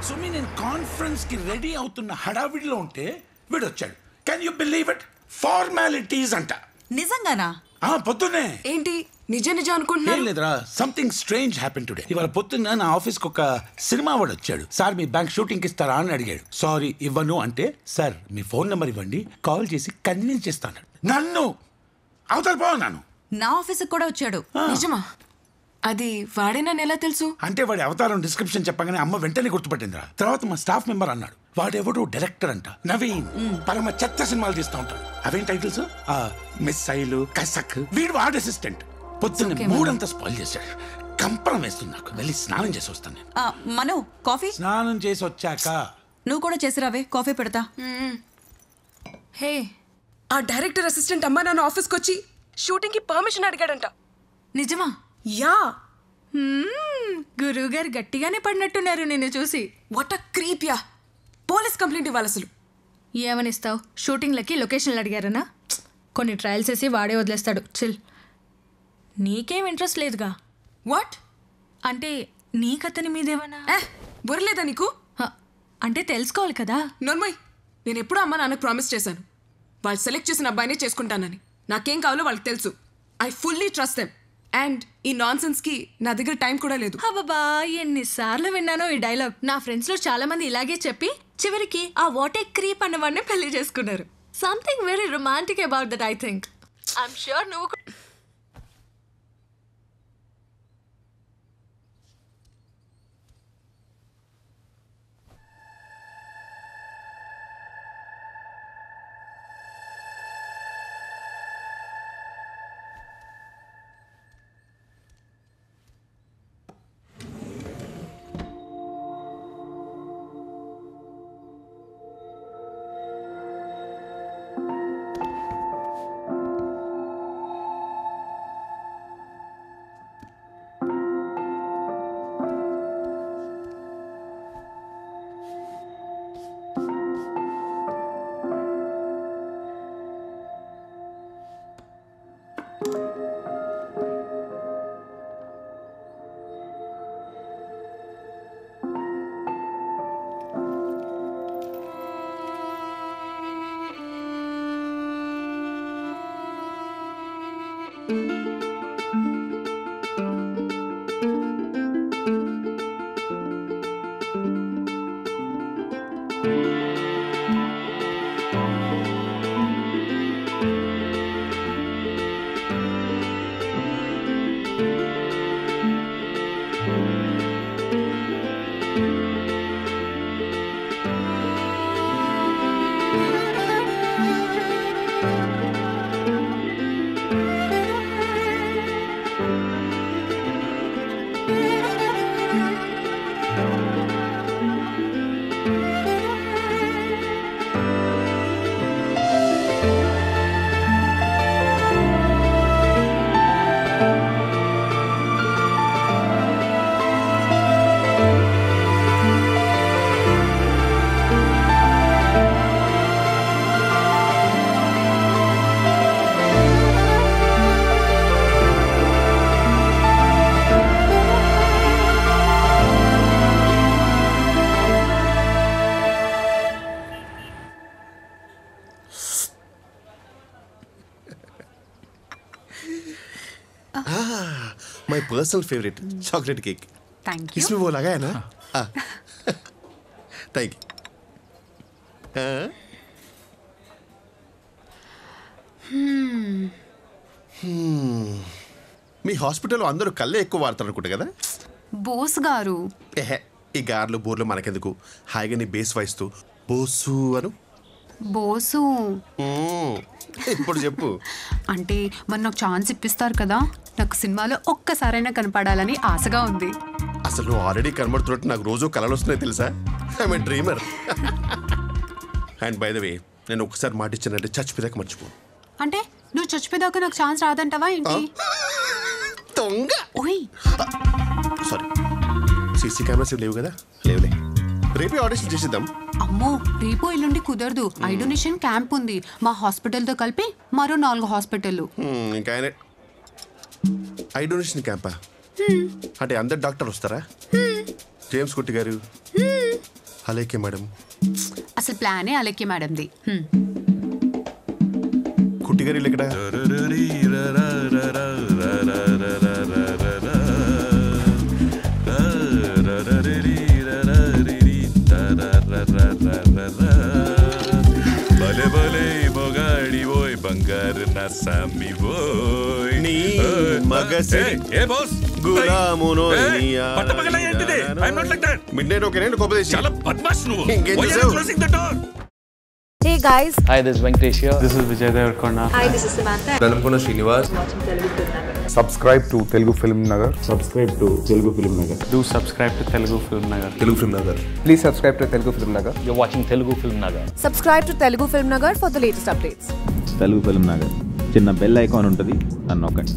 సుమి నేను కాన్ఫరెన్స్ కి రెడీ అవుతున్న హడావిడిలో ఉంటే వీడు వచ్చాడు can you believe it formalities అంట నిజంగానా ఆ పొద్దున్నే ఏంటి నిజ నిజం ఏం అనుకుంటున్నారు లేదురా సంథింగ్ స్ట్రేంజ్ హ్యాపెన్ టుడే ఇవాళ పొద్దున్న నా ఆఫీస్కి ఒక సినిమా వాడు వచ్చాడు సార్ మీ బ్యాంక్ షూటింగ్ ఇస్తారా అని అడిగాడు సారీ ఇవ్వను అంటే సార్ మీ ఫోన్ నెంబర్ ఇవ్వండి కాల్ చేసి కన్విన్స్ చేస్తాను నన్ను అవతల పోన్నాను నా ఆఫీస్కి కూడా వచ్చాడు నిజమా అది వాడేనని ఎలా తెలుసు అంటే వాడి అవతారం డిస్క్రిప్షన్ చెప్పగానే అమ్మ వెంటనే గుర్తుపట్టిందిరా తర్వాత మా స్టాఫ్ మెంబర్ అన్నాడు వాడెవడు డైరెక్టర్ అంట నవీన్ పరమ చెత్త సినిమాలు తీస్తా ఉంటాడు అవేం టైటిల్స్ మిస్సైలు కసక్ వీడు వాడి అసిస్టెంట్ పొద్దున్న మూడంతా స్పాయిల్ చేశాడు కంపరం వేస్తుంది నాకు వెళ్ళి స్నానం చేసి వస్తాను నేను ఆ, మను కాఫీ స్నానం చేసి వచ్చాక నువ్వు కూడా చేసిరావే కాఫీ పెడతా హే ఆ డైరెక్టర్ అసిస్టెంట్ అమ్మా నాన్న ఆఫీస్కి వచ్చి షూటింగ్ కి పర్మిషన్ అడిగాడంట నిజమా యా గురువు గారు గట్టిగానే పడినట్టున్నారు నిన్ను చూసి వాట్ అ క్రీప్ యా పోలీస్ కంప్లైంట్ ఇవ్వాలి అసలు ఏమనిస్తావు షూటింగ్లకి లొకేషన్లు అడిగారనా కొన్ని ట్రయల్స్ వేసి వాడే వదిలేస్తాడు చిల్ నీకేం ఇంట్రెస్ట్ లేదుగా వాట్ అంటే నీకతని మీదేమన్నా ఏ బుర్రలేదా నీకు హ, అంటే తెలుసుకోవాలి కదా నోర్మయ్ నేను ఎప్పుడూ అమ్మ నాన్నకు ప్రామిస్ చేశాను వాళ్ళు సెలెక్ట్ చేసిన అబ్బాయినే చేసుకుంటానని నాకేం కావాలో వాళ్ళకి తెలుసు I fully trust them and ఈ నాన్ కి నా దగ్గర టైం కూడా లేదు అబ్బా ఎన్నిసార్లు విన్నానో ఈ డైలాగ్ నా ఫ్రెండ్స్ లో చాలా మంది ఇలాగే చెప్పి చివరికి ఆ వాటే క్రీప్ అన్నవాడిని పెళ్లి చేసుకున్నారు something very romantic about that I think I'm sure నువ్వు కూడా- my personal favourite chocolate cake thank you इसमें वो लगा है ना థ్యాంక్ యూ మీ హాస్పిటల్లో అందరూ కళ్ళే ఎక్కువ వాడతారు అనుకుంటా కదా బోస్ గారు ఎహె ఈ గార్లు బోర్లు మనకెందుకు హాయిగా నీ బేస్ వాయిస్తూ బోసు అను బోసు మ్మ్. ఇప్పుడు చెప్పు అంటే మరి నాకు ఛాన్స్ ఇప్పిస్తారు కదా నాకు సినిమాలో ఒక్కసారైనా కనపడాలని ఆశగా ఉంది అసలు నువ్వు ఆల్రెడీ కనబడుతున్నట్టు నాకు రోజు కలలు వస్తున్నాయి తెలుసా I dreamer and by the way నేను ఒకసారి మాట ఇచ్చానంటే చచ్చిపోయాక మర్చిపో అంటే నువ్వు చచ్చిపోయేదాకా నాకు ఛాన్స్ రాదంటావా ఏంటి దొంగ ఓయ్ సారీ సీసీ కెమెరాస్ లేవు కదా లేవులే రేపే ఆడిషన్ చేసేద్దాం అమ్మో రేపు ఎల్లుండి కుదరదు ఐ డొనేషన్ క్యాంప్ ఉంది మా హాస్పిటల్తో కలిపి మరో నాలుగు హాస్పిటల్ హ్మ్, ఇంకా ఆయన ఐ డొనేషన్ క్యాంపా అంటే అందరు డాక్టర్ వస్తారా జేమ్స్ కుట్టి గారు అలాగే మేడం అసలు ప్లానే అలెక్కి మేడంది హ్మ్. కుట్టి గారు ఇల్లు ఇక్కడ భలే భలే మొగాడి ఓయ్ బంగారు నా సామి ఓయ్ నీ ఏయ్, మగసిరి ఏయ్, ఏ బాస్ గులామునో ఏయ్, పట్టపగల ఏంటిది I'm not like that midnight ఒక రెండు కొబ్బరి చాలా బద్మాష్ నువ్వు ఇంకేం Why are you చేసావు? closing the door? Hey guys, Hi, this is Venkatesh here. This is Vijay Devarkonda. hi, this is Samantha. Dalamkona Srinivas. Subscribe to Telugu Film Nagar subscribe to Telugu Film Nagar Do subscribe to Telugu Film Nagar. Telugu Film Nagar please subscribe to Telugu Film Nagar You're watching Telugu Film Nagar. Subscribe to Telugu Film Nagar for the latest updates. Telugu Film Nagar చిన్న bell icon ఉంటుంది అని నొక్కండి